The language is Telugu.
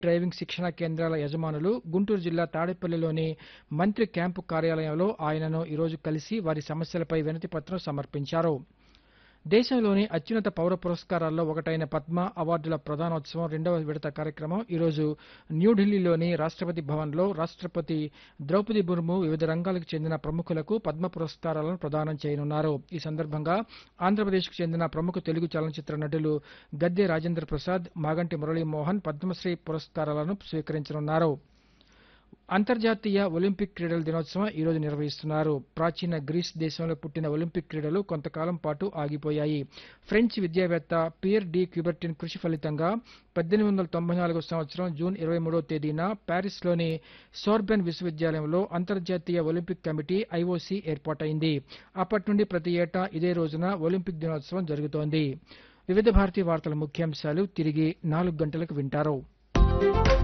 డ్రైవింగ్ శిక్షణా కేంద్రాల యజమానులు గుంటూరు జిల్లా తాడేపల్లిలోని మంత్రి క్యాంపు కార్యాలయంలో ఆయనను ఈరోజు కలిసి వారి సమస్యలపై వినతి పత్రం సమర్పించారు దేశంలోని అత్యున్నత పౌర పురస్కారాల్లో ఒకటైన పద్మ అవార్డుల ప్రధానోత్సవం రెండవ విడత కార్యక్రమం ఈరోజు న్యూఢిల్లీలోని రాష్ట్రపతి భవన్లో రాష్ట్రపతి ద్రౌపది ముర్ము వివిధ రంగాలకు చెందిన ప్రముఖులకు పద్మ పురస్కారాలను ప్రదానం చేయనున్నారు ఈ సందర్భంగా ఆంధ్రప్రదేశ్కు చెందిన ప్రముఖ తెలుగు చలనచిత్ర నటులు గద్దె రాజేంద్ర ప్రసాద్ మాగంటి మురళీమోహన్ పద్మశ్రీ పురస్కారాలను స్వీకరించనున్నారు అంతర్జాతీయ ఒలింపిక్ క్రీడల దినోత్సవం ఈ రోజు నిర్వహిస్తున్నారు ప్రాచీన గ్రీస్ దేశంలో పుట్టిన ఒలింపిక్ క్రీడలు కొంతకాలం పాటు ఆగిపోయాయి ఫ్రెంచ్ విద్యావేత్త పియర్ డి క్యూబర్టిన్ కృషి ఫలితంగా పద్దెనిమిది వందల తొంభై నాలుగో సంవత్సరం జూన్ ఇరవై మూడో తేదీన ప్యారిస్లోని సోర్బెన్ విశ్వవిద్యాలయంలో అంతర్జాతీయ ఒలింపిక్ కమిటీ ఐఓసీ ఏర్పాటైంది అప్పటి నుండి ప్రతి ఏటా ఇదే రోజున ఒలింపిక్ దినోత్సవం జరుగుతోంది వివిధ భారతీయ వార్తల ముఖ్యాంశాలు తిరిగి నాలుగు గంటలకు వింటారు